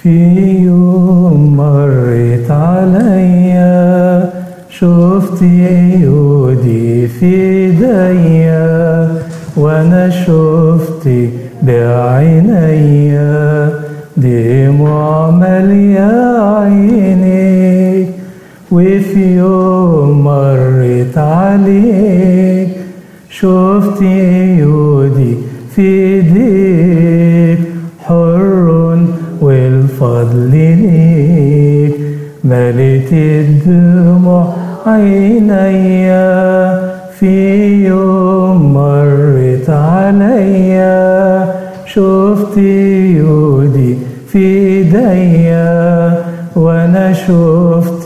في يوم مرت عليا شفت ايدي في ايديا وانا شفت بعينيا دموع مالية عينيك وفي يوم مرت عليك شفت ايدي في ايديك حر والفضل ليك مليت الدموع عينيا في يوم مرت عليا شفت يودي في ايديا وانا شفت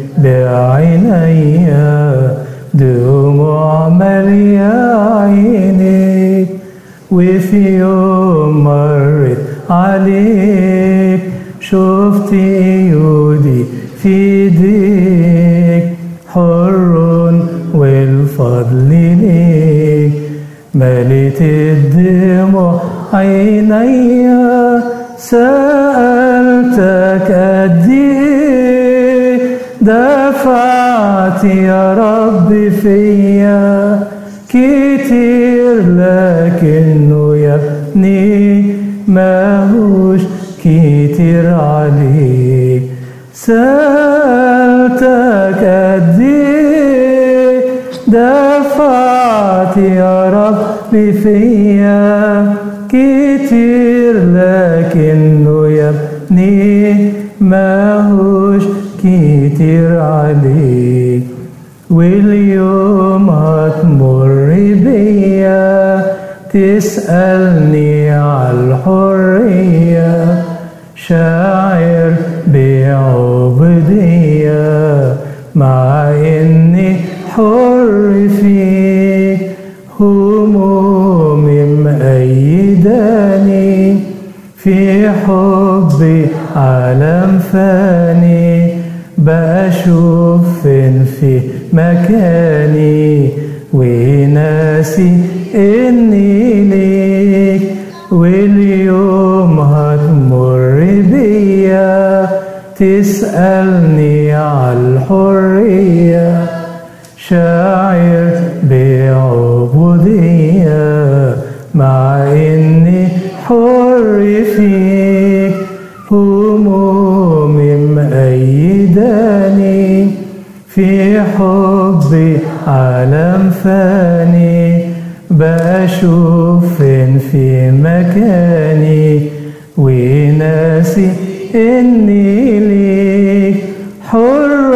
بعينيا دموع مالية عينيك وفي يوم مرت عليك شفت يودي في ايديك حر والفضل ليك مليت الدموع عينيا سألتك قد ايه دفعت يا رب فيا كتير لكنه يا ابني ماهوش كتير عليك سألتك قد ايه دفعت يا رب فيا كتير لكنه يا ابني ماهوش كتير عليك واليوم هتمر بيا تسألني على الحرية شاعر بعبودية مع إني حر فيك همومي مأيداني في حبي عالم فاني بشوف فين في مكاني وناسي إني ليك واليوم هتمر بيا تسألني على الحرية شاعر بعبودية مع إني حر فيك همومي مأيداني في حبي عالم فاني بشوف فين في مكاني وناسي إني ليك حر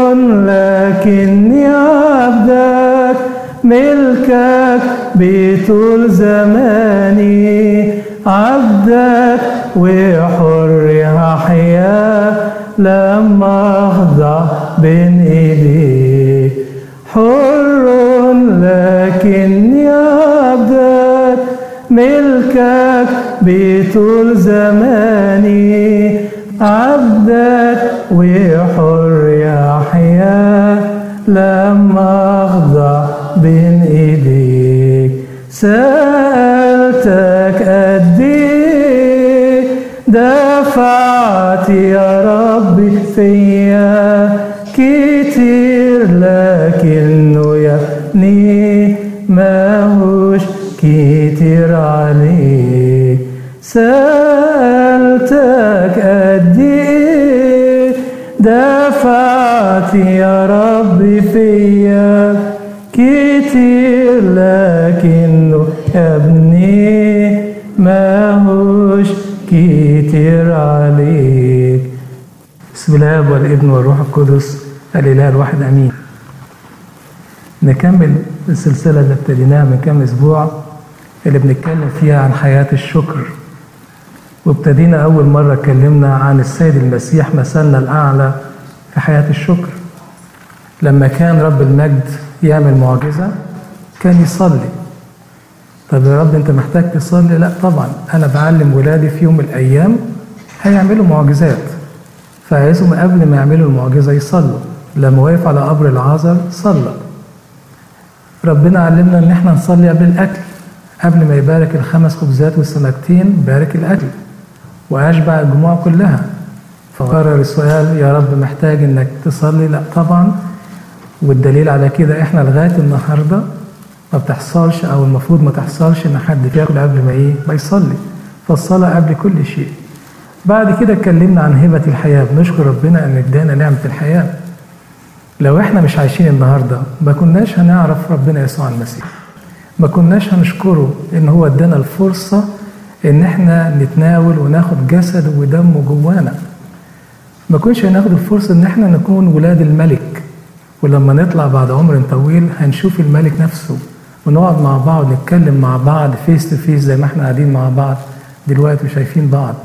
لكني عبدك ملكك بطول زماني عبدك وحر أحيا لما أخضع بين إيديك حر لكني عبدك ملكك بطول زماني عبدك وحر يحيا لما أخضع بين إيديك سألتك قد إيه دفعت يا ربي فيا كتير لكنه يا ابني ماهوش كتير عليك سألتك قد إيه دفعت يا ربي فيا كتير لكنه يا ابني ماهوش كتير عليك بسم الله والابن والروح القدس الاله الواحد امين نكمل السلسله اللي ابتديناها من كام اسبوع اللي بنتكلم فيها عن حياه الشكر وابتدينا اول مره اتكلمنا عن السيد المسيح مثلنا الاعلى في حياه الشكر لما كان رب المجد يعمل معجزه كان يصلي طب يا رب انت محتاج تصلي لا طبعا انا بعلم ولادي في يوم من الايام هيعملوا معجزات فعايزهم قبل ما يعملوا المعجزه يصلوا لما وقف على قبر العازر صلى ربنا علمنا ان احنا نصلي قبل الاكل قبل ما يبارك الخمس خبزات والسمكتين بارك الاكل واشبع الجموع كلها فقرر السؤال يا رب محتاج انك تصلي لا طبعا والدليل على كده احنا لغايه النهارده ما بتحصلش او المفروض ما تحصلش ان حد ياكل قبل ما ايه ما يصلي فالصلاه قبل كل شيء بعد كده اتكلمنا عن هبه الحياه بنشكر ربنا ان ادانا نعمه الحياه لو احنا مش عايشين النهارده ما كناش هنعرف ربنا يسوع المسيح ما كناش هنشكره ان هو ادانا الفرصه ان احنا نتناول وناخد جسده ودمه جوانا ما كناش هناخد الفرصه ان احنا نكون ولاد الملك ولما نطلع بعد عمر طويل هنشوف الملك نفسه ونقعد مع بعض نتكلم مع بعض فيس تو فيس زي ما احنا قاعدين مع بعض دلوقتي وشايفين بعض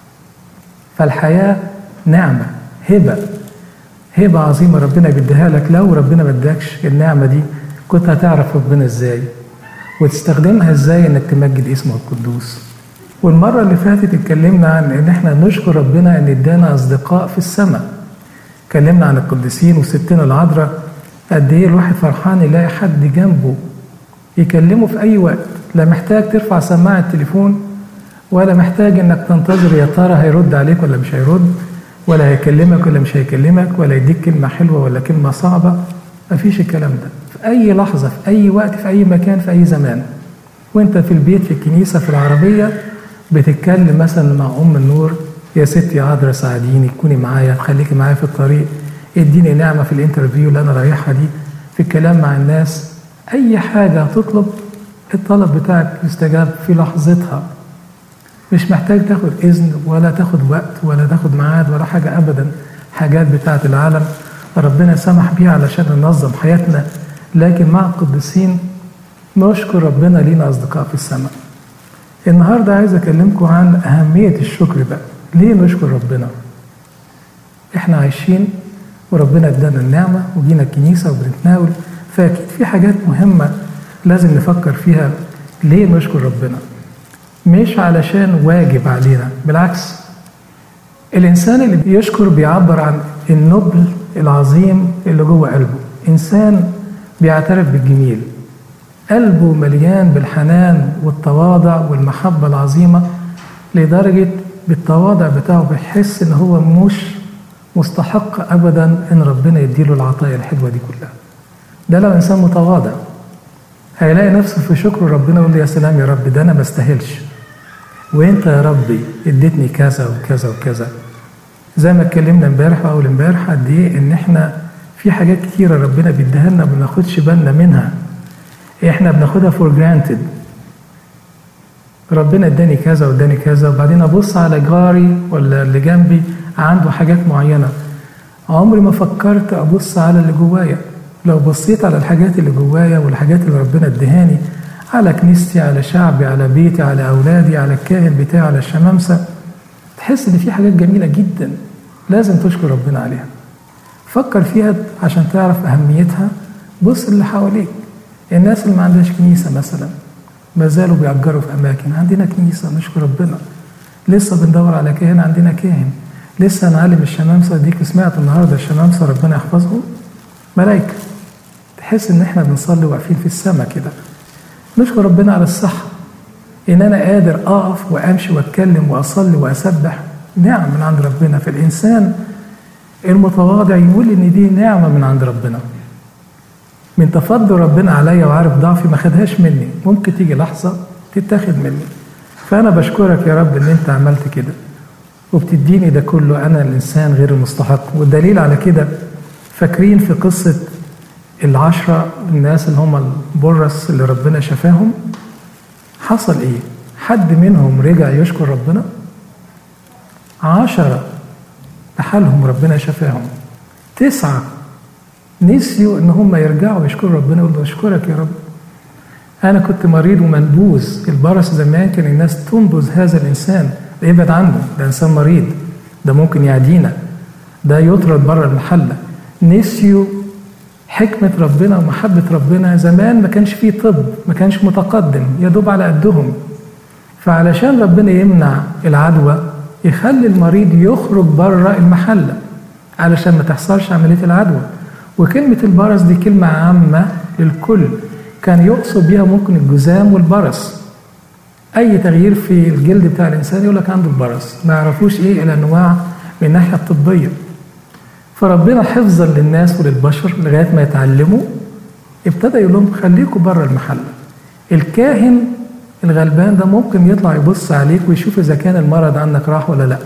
فالحياه نعمه هبه هبه عظيمه ربنا بيديها لك لو ربنا ما اداكش النعمه دي كنت هتعرف ربنا ازاي وتستخدمها ازاي انك تمجد اسمه القدوس والمرة اللي فاتت اتكلمنا عن ان احنا نشكر ربنا ان ادانا اصدقاء في السماء اتكلمنا عن القديسين وستنا العذراء قد ايه الواحد فرحان يلاقي حد جنبه يكلمه في اي وقت لا محتاج ترفع سماعة التليفون ولا محتاج انك تنتظر يا ترى هيرد عليك ولا مش هيرد ولا هيكلمك ولا مش هيكلمك ولا يديك كلمة حلوة ولا كلمة صعبة مفيش الكلام ده في أي لحظة في أي وقت في أي مكان في أي زمان وأنت في البيت في الكنيسة في العربية بتتكلم مثلا مع أم النور يا ستي عذرا ساعديني كوني معايا خليكي معايا في الطريق اديني نعمة في الانترفيو اللي أنا رايحها دي في الكلام مع الناس أي حاجة هتطلب الطلب بتاعك يستجاب في لحظتها مش محتاج تاخد إذن ولا تاخد وقت ولا تاخد ميعاد ولا حاجة أبدا حاجات بتاعة العالم ربنا سمح بيها علشان ننظم حياتنا لكن مع القديسين نشكر ربنا لينا أصدقاء في السماء النهاردة عايز أكلمكم عن أهمية الشكر بقى ليه نشكر ربنا إحنا عايشين وربنا ادانا النعمة وجينا الكنيسة وبنتناول فأكيد في حاجات مهمة لازم نفكر فيها ليه نشكر ربنا مش علشان واجب علينا بالعكس الإنسان اللي بيشكر بيعبر عن النبل العظيم اللي جوه قلبه إنسان بيعترف بالجميل قلبه مليان بالحنان والتواضع والمحبة العظيمة لدرجة بالتواضع بتاعه بيحس إن هو مش مستحق أبدا إن ربنا يديله العطايا الحلوة دي كلها ده لو إنسان متواضع هيلاقي نفسه في شكر ربنا يقول يا سلام يا رب ده أنا ما استاهلش وانت يا ربي اديتني كذا وكذا وكذا زي ما اتكلمنا امبارح واول امبارح قد ايه ان احنا في حاجات كتيره ربنا بيديها لنا ما بناخدش بالنا منها احنا بناخدها فور جرانتد ربنا اداني كذا واداني كذا وبعدين ابص على جاري ولا اللي جنبي عنده حاجات معينه عمري ما فكرت ابص على اللي جوايا لو بصيت على الحاجات اللي جوايا والحاجات اللي ربنا ادهاني على كنيستي على شعبي على بيتي على أولادي على الكاهن بتاعي على الشمامسة تحس إن في حاجات جميلة جدا لازم تشكر ربنا عليها فكر فيها عشان تعرف أهميتها بص اللي حواليك الناس اللي ما عندهاش كنيسة مثلا ما زالوا بيأجروا في أماكن عندنا كنيسة نشكر ربنا لسه بندور على كاهن عندنا كاهن لسه هنعلم الشمامسة ديك سمعت النهارده الشمامسة ربنا يحفظهم ملائكة تحس إن إحنا بنصلي واقفين في السماء كده نشكر ربنا على الصحة إن أنا قادر أقف وأمشي وأتكلم وأصلي وأسبح نعم من عند ربنا فالإنسان المتواضع يقول إن دي نعمة من عند ربنا من تفضل ربنا عليا وعارف ضعفي ما خدهاش مني ممكن تيجي لحظة تتاخد مني فأنا بشكرك يا رب إن أنت عملت كده وبتديني ده كله أنا الإنسان غير المستحق والدليل على كده فاكرين في قصة العشرة الناس اللي هم البرص اللي ربنا شفاهم حصل ايه حد منهم رجع يشكر ربنا عشرة بحالهم ربنا شفاهم تسعة نسيوا ان هم يرجعوا يشكروا ربنا يقولوا اشكرك يا رب انا كنت مريض ومنبوذ البرص زمان كان الناس تنبذ هذا الانسان ده يبعد عنه ده انسان مريض ده ممكن يعدينا ده يطرد بره المحله نسيوا حكمة ربنا ومحبة ربنا زمان ما كانش فيه طب ما كانش متقدم يا دوب على قدهم فعلشان ربنا يمنع العدوى يخلي المريض يخرج بره المحلة علشان ما تحصلش عملية العدوى وكلمة البرص دي كلمة عامة للكل كان يقصد بيها ممكن الجذام والبرص أي تغيير في الجلد بتاع الإنسان يقول لك عنده البرص ما يعرفوش إيه الأنواع من الناحية الطبية فربنا حفظا للناس وللبشر لغاية ما يتعلموا ابتدى يقول لهم خليكم بره المحل الكاهن الغلبان ده ممكن يطلع يبص عليك ويشوف إذا كان المرض عندك راح ولا لأ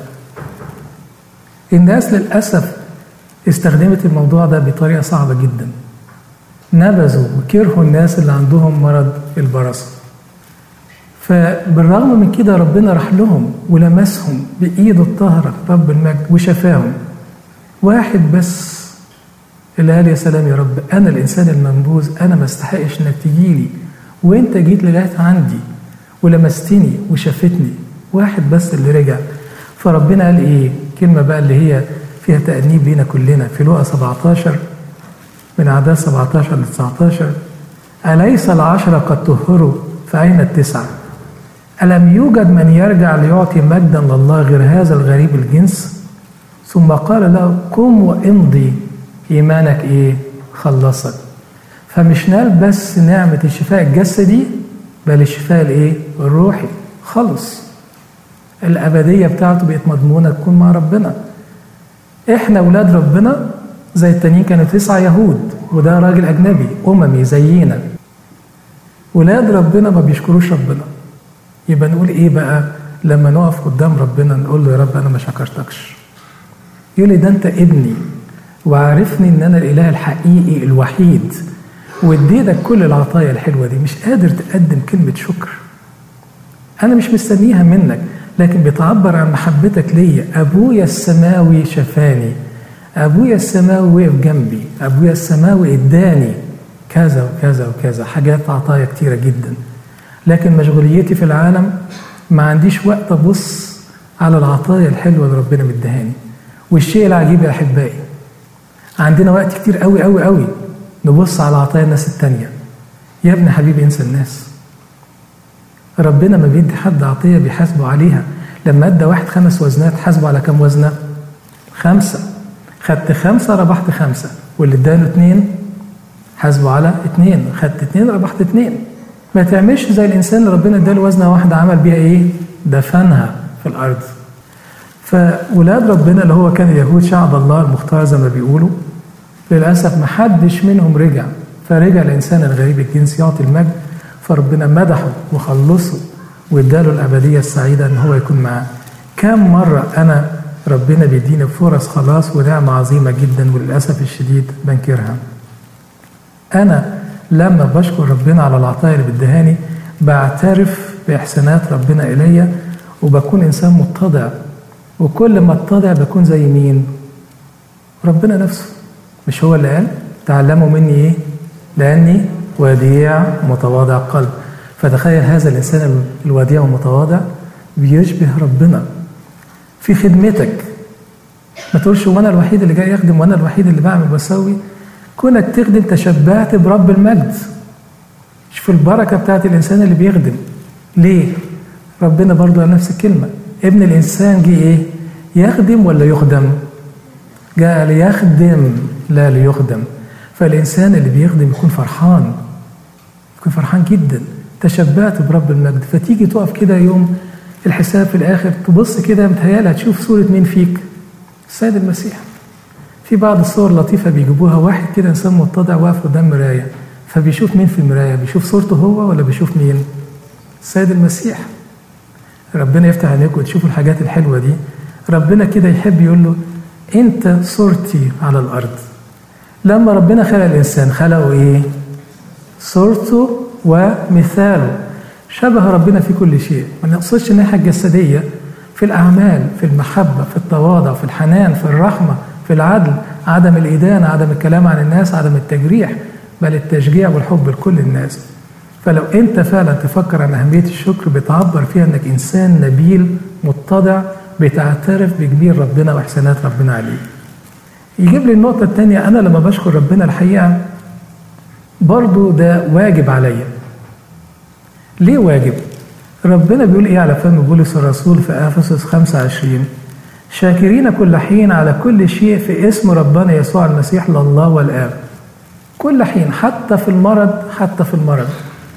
الناس للأسف استخدمت الموضوع ده بطريقة صعبة جدا نبذوا وكرهوا الناس اللي عندهم مرض البرصة فبالرغم من كده ربنا راح لهم ولمسهم بإيده الطاهرة رب المجد وشفاهم واحد بس اللي قال يا سلام يا رب أنا الإنسان المنبوذ أنا ما استحقش إنك تجيلي وأنت جيت لغاية عندي ولمستني وشافتني واحد بس اللي رجع فربنا قال إيه كلمة بقى اللي هي فيها تأنيب لينا كلنا في لوقا 17 من أعداد 17 ل 19 أليس العشرة قد طهروا فأين التسعة؟ ألم يوجد من يرجع ليعطي مجدا لله غير هذا الغريب الجنس؟ ثم قال له قم وامضي إيمانك إيه؟ خلصك فمش نال بس نعمة الشفاء الجسدي بل الشفاء الإيه؟ الروحي خلص الأبدية بتاعته بقت مضمونة تكون مع ربنا إحنا أولاد ربنا زي التانيين كانوا تسعة يهود وده راجل أجنبي أممي زينا ولاد ربنا ما بيشكروش ربنا يبقى نقول إيه بقى لما نقف قدام ربنا نقول له يا رب أنا ما شكرتكش يقول لي ده أنت ابني وعارفني إن أنا الإله الحقيقي الوحيد واديتك كل العطايا الحلوة دي مش قادر تقدم كلمة شكر أنا مش مستنيها منك لكن بتعبر عن محبتك ليا أبويا السماوي شفاني أبويا السماوي وقف جنبي أبويا السماوي إداني كذا وكذا وكذا حاجات عطايا كتيرة جدا لكن مشغوليتي في العالم ما عنديش وقت أبص على العطايا الحلوة اللي ربنا مدهاني والشيء العجيب يا أحبائي عندنا وقت كتير قوي قوي قوي نبص على عطايا الناس التانية يا ابني حبيبي انسى الناس ربنا ما بيدي حد عطية بيحاسبه عليها لما ادى واحد خمس وزنات حاسبه على كم وزنة خمسة خدت خمسة ربحت خمسة واللي اداله اتنين حاسبه على اتنين خدت اتنين ربحت اتنين ما تعملش زي الانسان اللي ربنا اداله وزنة واحدة عمل بيها ايه دفنها في الارض فولاد ربنا اللي هو كان اليهود شعب الله المختار زي ما بيقولوا للاسف ما حدش منهم رجع فرجع الانسان الغريب الجنس يعطي المجد فربنا مدحه وخلصه واداله الابديه السعيده ان هو يكون معاه كم مره انا ربنا بيديني فرص خلاص ونعمه عظيمه جدا وللاسف الشديد بنكرها انا لما بشكر ربنا على العطايا اللي بيديهاني بعترف باحسانات ربنا الي وبكون انسان متضع وكل ما اتضع بكون زي مين ربنا نفسه مش هو اللي قال تعلموا مني ايه لاني وديع متواضع قلب فتخيل هذا الانسان الوديع والمتواضع بيشبه ربنا في خدمتك ما تقولش وانا الوحيد اللي جاي يخدم وانا الوحيد اللي بعمل وبسوي كونك تخدم تشبعت برب المجد شوف البركه بتاعت الانسان اللي بيخدم ليه ربنا برضه على نفس الكلمه ابن الانسان جه ايه يخدم ولا يخدم جاء ليخدم لا ليخدم فالإنسان اللي بيخدم يكون فرحان يكون فرحان جدا تشبعت برب المجد فتيجي تقف كده يوم الحساب في الآخر تبص كده متهيألي هتشوف صورة مين فيك السيد المسيح في بعض الصور لطيفة بيجيبوها واحد كده إنسان متضع واقف قدام مراية فبيشوف مين في المراية بيشوف صورته هو ولا بيشوف مين السيد المسيح ربنا يفتح عليكم وتشوفوا الحاجات الحلوة دي ربنا كده يحب يقول له أنت صورتي على الأرض لما ربنا خلق الإنسان خلقه إيه؟ صورته ومثاله شبه ربنا في كل شيء ما نقصدش الناحية الجسدية في الأعمال في المحبة في التواضع في الحنان في الرحمة في العدل عدم الإدانة عدم الكلام عن الناس عدم التجريح بل التشجيع والحب لكل الناس فلو أنت فعلا تفكر عن أهمية الشكر بتعبر فيها أنك إنسان نبيل متضع بتعترف بجميل ربنا وإحسانات ربنا عليك يجيب لي النقطة الثانية أنا لما بشكر ربنا الحقيقة برضو ده واجب عليا ليه واجب؟ ربنا بيقول إيه على فم بولس الرسول في أفسس 25 شاكرين كل حين على كل شيء في اسم ربنا يسوع المسيح لله والآب كل حين حتى في المرض حتى في المرض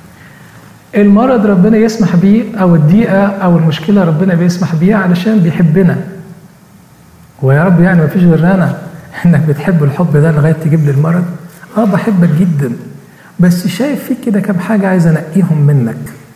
المرض ربنا يسمح بيه أو الضيقة أو المشكلة ربنا بيسمح بيها علشان بيحبنا هو يا رب يعني ما فيش غير انا انك بتحب الحب ده لغايه تجيب لي المرض اه بحبك جدا بس شايف فيك كده كام حاجه عايز انقيهم منك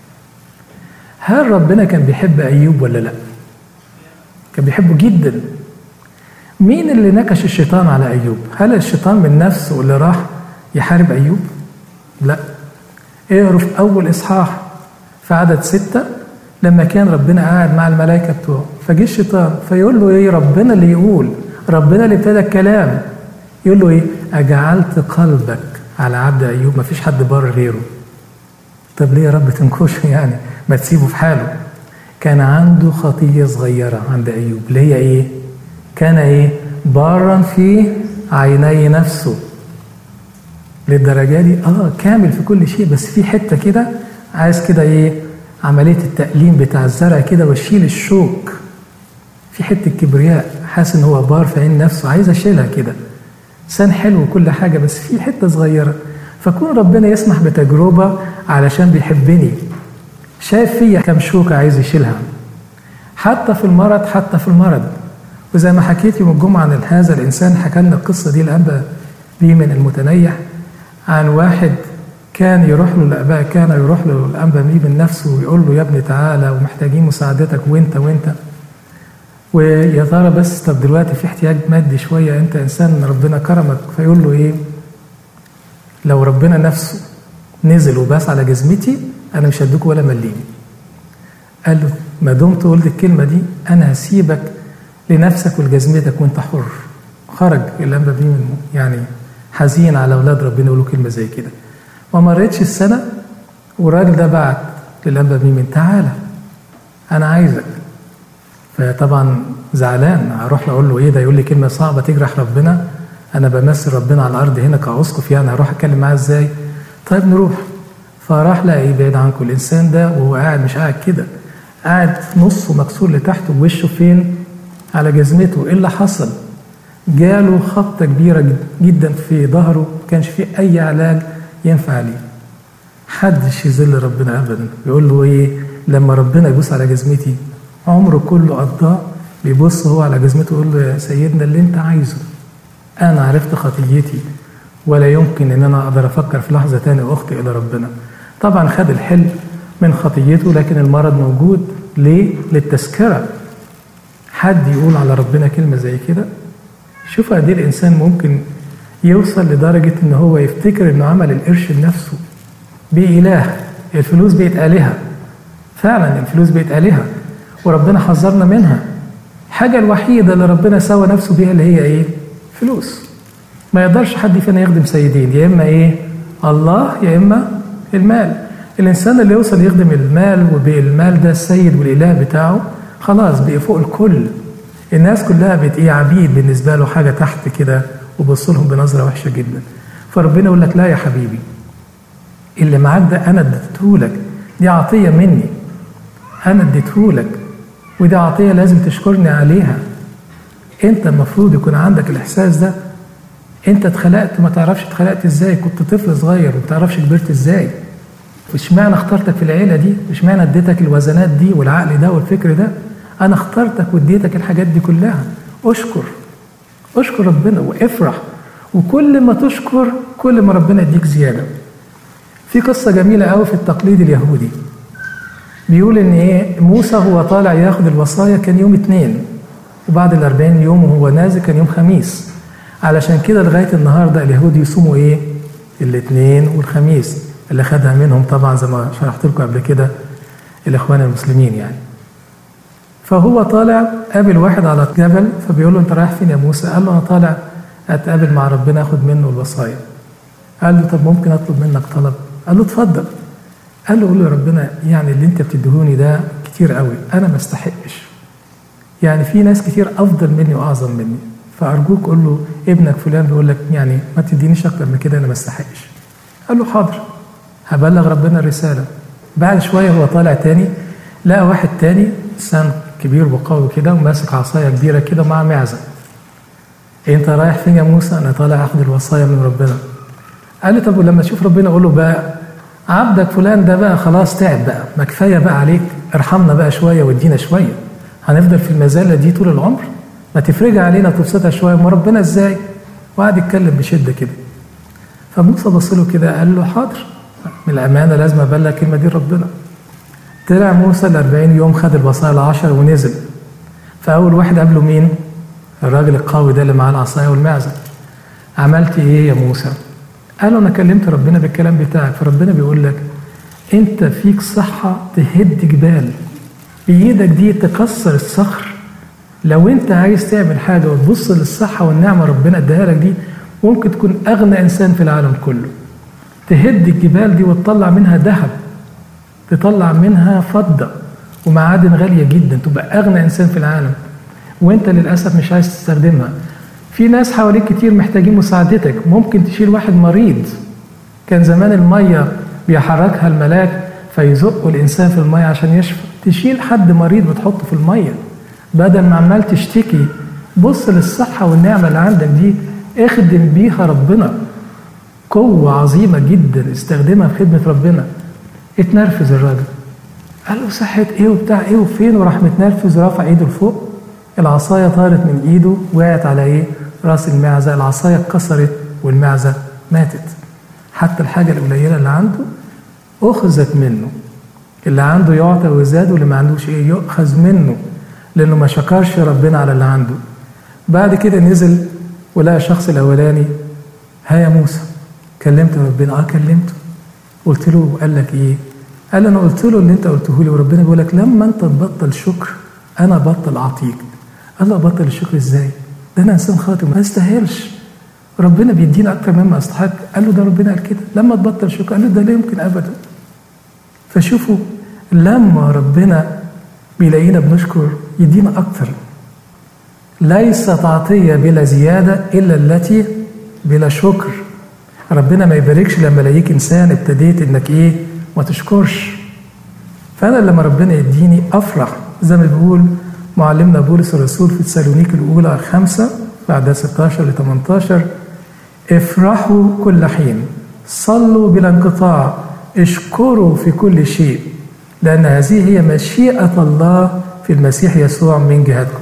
هل ربنا كان بيحب ايوب ولا لا كان بيحبه جدا مين اللي نكش الشيطان على ايوب هل الشيطان من نفسه اللي راح يحارب ايوب لا اقروا في اول اصحاح في عدد ستة لما كان ربنا قاعد مع الملائكة بتوعه فجه الشيطان فيقول له ايه ربنا اللي يقول ربنا اللي ابتدى الكلام يقول له ايه اجعلت قلبك على عبد ايوب ما فيش حد بار غيره طب ليه يا رب تنكشه يعني ما تسيبه في حاله كان عنده خطية صغيرة عند أيوب اللي هي إيه؟ كان إيه؟ بارا في عيني نفسه للدرجة دي آه كامل في كل شيء بس في حتة كده عايز كده إيه؟ عملية التأليم بتاع الزرع كده واشيل الشوك في حتة كبرياء حاسس إن هو بار في عين نفسه عايز أشيلها كده إنسان حلو وكل حاجة بس في حتة صغيرة فكون ربنا يسمح بتجربة علشان بيحبني شايف فيا كم شوكة عايز يشيلها حتى في المرض حتى في المرض وزي ما حكيت يوم الجمعة عن هذا الإنسان حكى لنا القصة دي الأنبا بيه من المتنيح عن واحد كان يروح له الآباء كان يروح له الأنبا بيه من نفسه ويقول له يا ابني تعالى ومحتاجين مساعدتك وأنت وأنت ويا ترى بس طب دلوقتي في احتياج مادي شوية أنت إنسان ربنا كرمك فيقول له إيه لو ربنا نفسه نزل وباس على جزمتي انا مش هديك ولا مليم قال له ما دمت قلت الكلمه دي انا هسيبك لنفسك ولجزمتك وانت حر خرج الانبا بيه من يعني حزين على اولاد ربنا يقولوا كلمه زي كده ما مرتش السنه والراجل ده بعت للانبا بيه من تعالى انا عايزك فطبعا زعلان هروح اقول له ايه ده يقول لي كلمه صعبه تجرح ربنا انا بمثل ربنا على الارض هنا كاسقف يعني هروح اتكلم معاه ازاي طيب نروح فراح لقى ايه بعيد عنكم الانسان ده وهو قاعد مش قاعد كده قاعد نصه مكسور لتحت ووشه فين على جزمته ايه اللي حصل جاله خبطة كبيرة جدا في ظهره ما كانش فيه أي علاج ينفع عليه حدش يذل ربنا أبدا يقول له إيه لما ربنا يبص على جزمتي عمره كله قضاه بيبص هو على جزمته يقول له يا سيدنا اللي أنت عايزه أنا عرفت خطيتي ولا يمكن ان انا اقدر افكر في لحظه تانية واخطئ الى ربنا طبعا خد الحل من خطيته لكن المرض موجود ليه للتذكره حد يقول على ربنا كلمه زي كده شوف قد ايه الانسان ممكن يوصل لدرجه ان هو يفتكر انه عمل القرش لنفسه بإله الفلوس بقت آلهة فعلا الفلوس بقت آلهة وربنا حذرنا منها الحاجة الوحيدة اللي ربنا سوى نفسه بيها اللي هي ايه؟ فلوس ما يقدرش حد فينا يخدم سيدين يا اما ايه الله يا اما المال الانسان اللي يوصل يخدم المال وبالمال ده السيد والاله بتاعه خلاص بقى فوق الكل الناس كلها بقت ايه عبيد بالنسبه له حاجه تحت كده وبص لهم بنظره وحشه جدا فربنا يقول لك لا يا حبيبي اللي معاك ده انا اديتهولك دي عطيه مني انا اديتهولك ودي عطيه لازم تشكرني عليها انت المفروض يكون عندك الاحساس ده انت اتخلقت ما تعرفش اتخلقت ازاي كنت طفل صغير وما تعرفش كبرت ازاي اشمعنى اخترتك في العيله دي اشمعنى اديتك الوزنات دي والعقل ده والفكر ده انا اخترتك واديتك الحاجات دي كلها اشكر اشكر ربنا وافرح وكل ما تشكر كل ما ربنا يديك زياده في قصه جميله قوي في التقليد اليهودي بيقول ان ايه موسى هو طالع ياخد الوصايا كان يوم اتنين وبعد الأربعين يوم وهو نازل كان يوم خميس علشان كده لغاية النهاردة اليهود يصوموا إيه؟ الاثنين والخميس اللي خدها منهم طبعا زي ما شرحت لكم قبل كده الإخوان المسلمين يعني فهو طالع قابل واحد على جبل فبيقول له أنت رايح فين يا موسى؟ قال له أنا طالع أتقابل مع ربنا أخد منه الوصايا قال له طب ممكن أطلب منك طلب؟ قال له اتفضل قال له قول له يا ربنا يعني اللي أنت بتديهوني ده كتير قوي أنا ما استحقش يعني في ناس كتير أفضل مني وأعظم مني فأرجوك قول له ابنك فلان بيقول لك يعني ما تدينيش أكتر من كده أنا ما استحقش قال له حاضر هبلغ ربنا الرسالة بعد شوية هو طالع تاني لقى واحد تاني إنسان كبير وقوي كده وماسك عصاية كبيرة كده ومعاه معزة أنت رايح فين يا موسى؟ أنا طالع آخد الوصايا من ربنا قال لي طب ولما تشوف ربنا قول له بقى عبدك فلان ده بقى خلاص تعب بقى ما كفايه بقى عليك ارحمنا بقى شويه وادينا شويه هنفضل في المزالة دي طول العمر ما تفرجها علينا تبسطها شويه ما ربنا ازاي وقعد يتكلم بشده كده فموسى بص له كده قال له حاضر من الامانه لازم ابلغ الكلمه دي ربنا طلع موسى ال 40 يوم خد البصائر العشر ونزل فاول واحد قابله مين؟ الراجل القوي ده اللي معاه العصايه والمعزه عملت ايه يا موسى؟ قال له انا كلمت ربنا بالكلام بتاعك فربنا بيقول لك انت فيك صحه تهد جبال بايدك دي تكسر الصخر لو انت عايز تعمل حاجه وتبص للصحه والنعمه ربنا اداها لك دي ممكن تكون اغنى انسان في العالم كله تهد الجبال دي وتطلع منها ذهب تطلع منها فضه ومعادن غاليه جدا تبقى اغنى انسان في العالم وانت للاسف مش عايز تستخدمها في ناس حواليك كتير محتاجين مساعدتك ممكن تشيل واحد مريض كان زمان الميه بيحركها الملاك فيزقوا الانسان في الميه عشان يشفى تشيل حد مريض وتحطه في الميه بدل ما عمال تشتكي بص للصحة والنعمة اللي عندك دي اخدم بيها ربنا قوة عظيمة جدا استخدمها في خدمة ربنا اتنرفز الراجل قال له صحة ايه وبتاع ايه وفين وراح متنرفز ورفع ايده لفوق العصاية طارت من ايده وقعت على ايه راس المعزة العصاية اتكسرت والمعزة ماتت حتى الحاجة القليلة اللي عنده أخذت منه اللي عنده يعطى ويزاد واللي ما عندوش ايه يؤخذ منه لانه ما شكرش ربنا على اللي عنده بعد كده نزل ولقى الشخص الاولاني ها يا موسى كلمت ربنا اه كلمته قلت له قال لك ايه قال انا قلت له اللي انت قلته لي وربنا بيقول لك لما انت تبطل شكر انا بطل اعطيك قال له بطل الشكر ازاي ده انا انسان خاطئ ما استاهلش ربنا بيدينا اكتر مما استحق قال له ده ربنا قال كده لما تبطل شكر قال له ده لا يمكن ابدا فشوفوا لما ربنا بيلاقينا بنشكر يدينا أكتر ليست عطية بلا زيادة إلا التي بلا شكر ربنا ما يباركش لما الاقيك إنسان ابتديت إنك إيه ما تشكرش فأنا لما ربنا يديني أفرح زي ما بيقول معلمنا بولس الرسول في تسالونيك الأولى خمسة بعد 16 ل 18 افرحوا كل حين صلوا بلا انقطاع اشكروا في كل شيء لأن هذه هي مشيئة الله في المسيح يسوع من جهتكم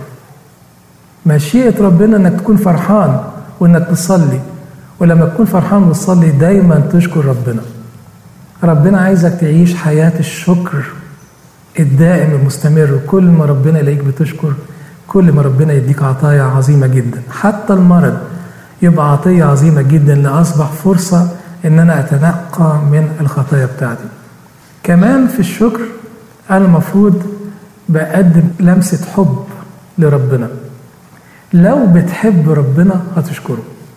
مشيئة ربنا انك تكون فرحان وانك تصلي ولما تكون فرحان وتصلي دايما تشكر ربنا ربنا عايزك تعيش حياة الشكر الدائم المستمر كل ما ربنا يلاقيك بتشكر كل ما ربنا يديك عطايا عظيمة جدا حتى المرض يبقى عطية عظيمة جدا لأصبح فرصة إن أنا أتنقى من الخطايا بتاعتي كمان في الشكر أنا المفروض بقدم لمسة حب لربنا لو بتحب ربنا هتشكره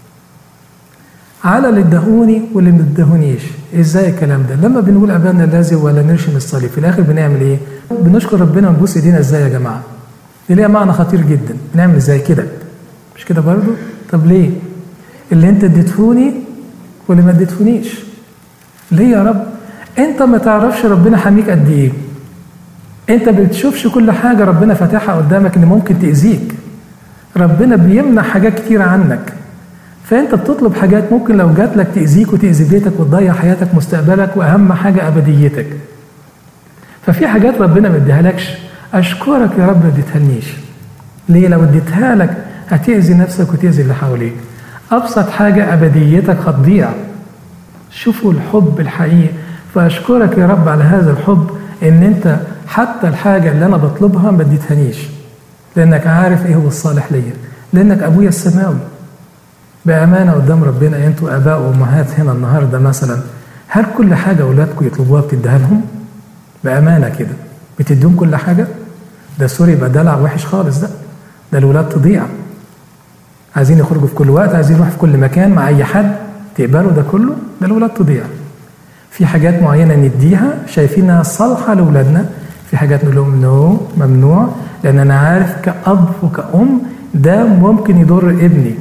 على اللي ادهوني واللي ما ادهونيش ازاي الكلام ده لما بنقول ابانا الذي ولا نرشم الصليب في الاخر بنعمل ايه بنشكر ربنا ونبوس ايدينا ازاي يا جماعه دي ليها معنى خطير جدا نعمل زي كده مش كده برضو طب ليه اللي انت اديتهوني واللي ما اديتهونيش ليه يا رب انت ما تعرفش ربنا حميك قد ايه انت بتشوفش كل حاجة ربنا فاتحها قدامك ان ممكن تأذيك ربنا بيمنع حاجات كتير عنك فانت بتطلب حاجات ممكن لو جات لك تأذيك وتأذي بيتك وتضيع حياتك مستقبلك واهم حاجة ابديتك ففي حاجات ربنا ما اديهالكش اشكرك يا رب ما اديتهالنيش ليه لو اديتها لك هتأذي نفسك وتأذي اللي حواليك ابسط حاجة ابديتك هتضيع شوفوا الحب الحقيقي فاشكرك يا رب على هذا الحب ان انت حتى الحاجه اللي انا بطلبها ما اديتهانيش لانك عارف ايه هو الصالح ليا لانك ابويا السماوي بامانه قدام ربنا انتوا اباء وامهات هنا النهارده مثلا هل كل حاجه اولادكم يطلبوها بتديها لهم بامانه كده بتديهم كل حاجه ده سوري يبقى دلع وحش خالص ده ده الولاد تضيع عايزين يخرجوا في كل وقت عايزين يروحوا في كل مكان مع اي حد تقبلوا ده كله ده الولاد تضيع في حاجات معينة نديها شايفينها صالحة لأولادنا في حاجات نقول لهم نو ممنوع لأن أنا عارف كأب وكأم ده ممكن يضر ابني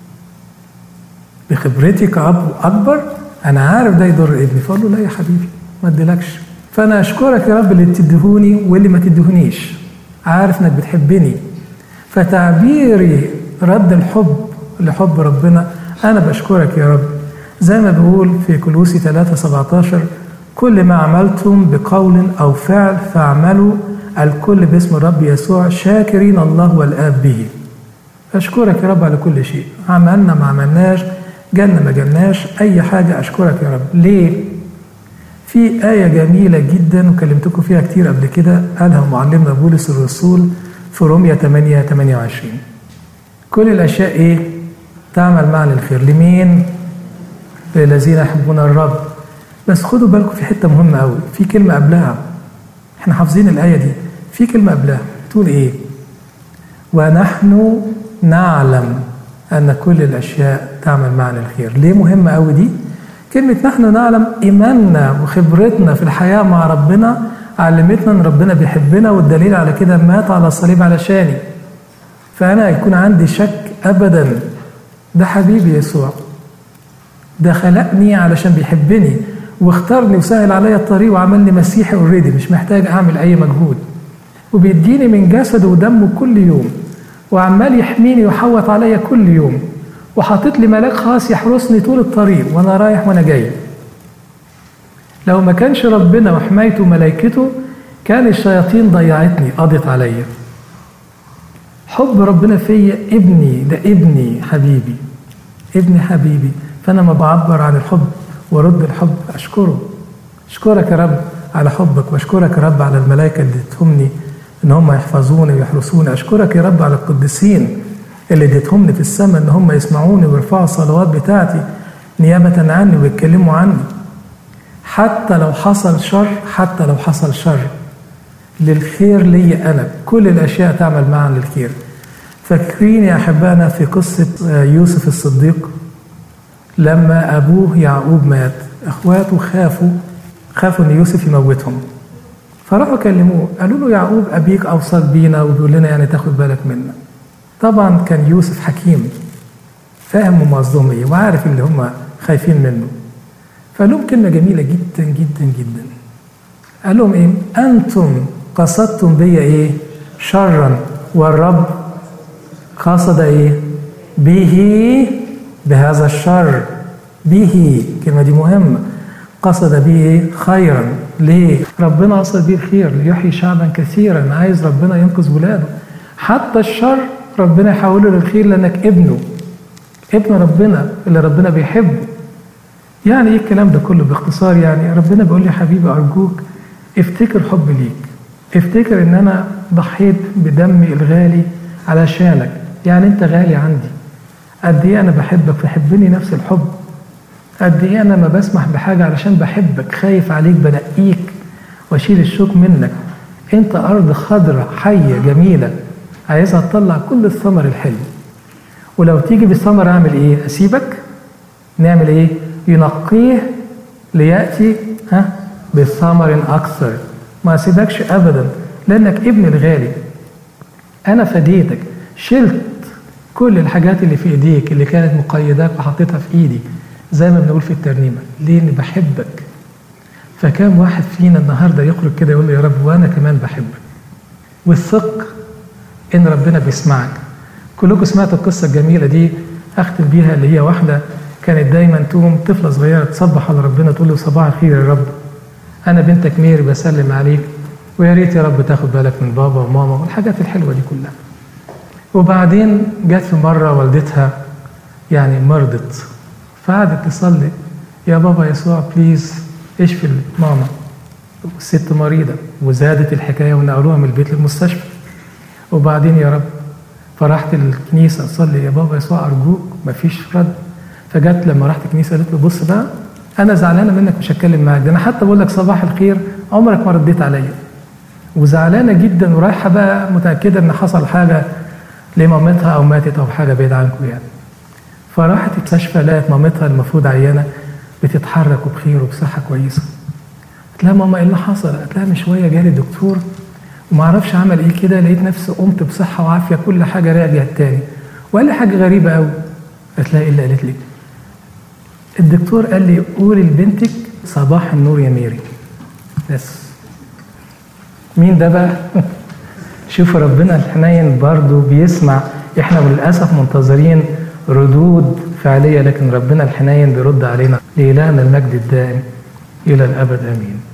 بخبرتي كأب أكبر أنا عارف ده يضر ابني فأقول له لا يا حبيبي ما اديلكش فأنا أشكرك يا رب اللي تدهوني واللي ما تدهونيش عارف إنك بتحبني فتعبيري رد الحب لحب ربنا أنا بشكرك يا رب زي ما بيقول في كلوسي 3 17 كل ما عملتم بقول أو فعل فاعملوا الكل باسم الرب يسوع شاكرين الله والآب به أشكرك يا رب على كل شيء عملنا ما عملناش جالنا ما جالناش أي حاجة أشكرك يا رب ليه؟ في آية جميلة جدا وكلمتكم فيها كتير قبل كده قالها معلمنا بولس الرسول في رومية 8 28 كل الأشياء إيه؟ تعمل معا للخير لمين؟ للذين يحبون الرب بس خدوا بالكم في حتة مهمة أوي في كلمة قبلها احنا حافظين الآية دي في كلمة قبلها تقول إيه؟ ونحن نعلم أن كل الأشياء تعمل معا للخير ليه مهمة أوي دي؟ كلمة نحن نعلم إيماننا وخبرتنا في الحياة مع ربنا علمتنا إن ربنا بيحبنا والدليل على كده مات على الصليب علشاني فأنا يكون عندي شك أبدا ده حبيبي يسوع ده خلقني علشان بيحبني واختارني وسهل عليا الطريق وعملني مسيحي اوريدي مش محتاج اعمل اي مجهود وبيديني من جسده ودمه كل يوم وعمال يحميني ويحوط عليا كل يوم وحاطط لي ملاك خاص يحرسني طول الطريق وانا رايح وانا جاي لو ما كانش ربنا وحمايته وملائكته كان الشياطين ضيعتني قضت عليا حب ربنا فيا ابني ده ابني حبيبي ابني حبيبي فانا ما بعبر عن الحب وارد الحب اشكره اشكرك يا رب على حبك واشكرك يا رب على الملائكه اللي اديتهمني ان هم يحفظوني ويحرسوني اشكرك يا رب على القديسين اللي اديتهمني في السماء ان هم يسمعوني ويرفعوا الصلوات بتاعتي نيابه عني ويتكلموا عني حتى لو حصل شر حتى لو حصل شر للخير لي انا كل الاشياء تعمل معا للخير فاكرين يا احبائنا في قصه يوسف الصديق لما ابوه يعقوب مات اخواته خافوا خافوا ان يوسف يموتهم فراحوا كلموه قالوا له يعقوب ابيك اوصاك بينا وبيقول لنا يعني تاخد بالك منا طبعا كان يوسف حكيم فاهم هم قصدهم ايه وعارف اللي هم خايفين منه فقال لهم كلمه جميله جدا جدا جدا قال لهم ايه انتم قصدتم بي ايه شرا والرب قصد ايه به بهذا الشر به الكلمه دي مهمه قصد به خيرا ليه ربنا قصد به الخير ليحيي شعبا كثيرا عايز ربنا ينقذ ولاده حتى الشر ربنا يحوله للخير لانك ابنه ابن ربنا اللي ربنا بيحبه يعني ايه الكلام ده كله باختصار يعني ربنا بيقول لي حبيبي ارجوك افتكر حب ليك افتكر ان انا ضحيت بدمي الغالي علشانك يعني انت غالي عندي قد ايه انا بحبك فحبني نفس الحب قد ايه انا ما بسمح بحاجه علشان بحبك خايف عليك بنقيك واشيل الشوك منك انت ارض خضراء حيه جميله عايزها تطلع كل الثمر الحلو ولو تيجي بالثمر اعمل ايه اسيبك نعمل ايه ينقيه لياتي ها بثمر اكثر ما اسيبكش ابدا لانك ابن الغالي انا فديتك شلت كل الحاجات اللي في ايديك اللي كانت مقيداك وحطيتها في ايدي زي ما بنقول في الترنيمه ليه اني بحبك فكم واحد فينا النهارده يخرج كده يقول له يا رب وانا كمان بحبك والثق ان ربنا بيسمعك كلكم سمعتوا القصه الجميله دي اختم بيها اللي هي واحده كانت دايما تقوم طفله صغيره تصبح على ربنا تقول له صباح الخير يا رب انا بنتك ميري بسلم عليك ويا ريت يا رب تاخد بالك من بابا وماما والحاجات الحلوه دي كلها وبعدين جت في مره والدتها يعني مرضت فقعدت تصلي يا بابا يسوع بليز اشفي ماما الست مريضة وزادت الحكاية ونقلوها من البيت للمستشفى وبعدين يا رب فرحت الكنيسة أصلي يا بابا يسوع أرجوك مفيش رد فجت لما رحت الكنيسة قالت له بص بقى أنا زعلانة منك مش هتكلم معاك ده أنا حتى بقول لك صباح الخير عمرك ما رديت عليا وزعلانة جدا ورايحة بقى متأكدة إن حصل حاجة لمامتها أو ماتت أو حاجة بعيد عنكم يعني فراحت المستشفى لقت مامتها المفروض عيانه بتتحرك وبخير وبصحه كويسه قالت لها ماما ايه اللي حصل؟ قالت لها من شويه جالي دكتور وما اعرفش عمل ايه كده لقيت نفسي قمت بصحه وعافيه كل حاجه رجعت تاني وقال لي حاجه غريبه قوي قالت لها ايه اللي قالت لي؟ الدكتور قال لي قولي لبنتك صباح النور يا ميري بس مين ده بقى؟ شوفوا ربنا الحنين برضه بيسمع احنا للاسف منتظرين ردود فعلية لكن ربنا الحنين بيرد علينا لإلهنا المجد الدائم إلى الأبد آمين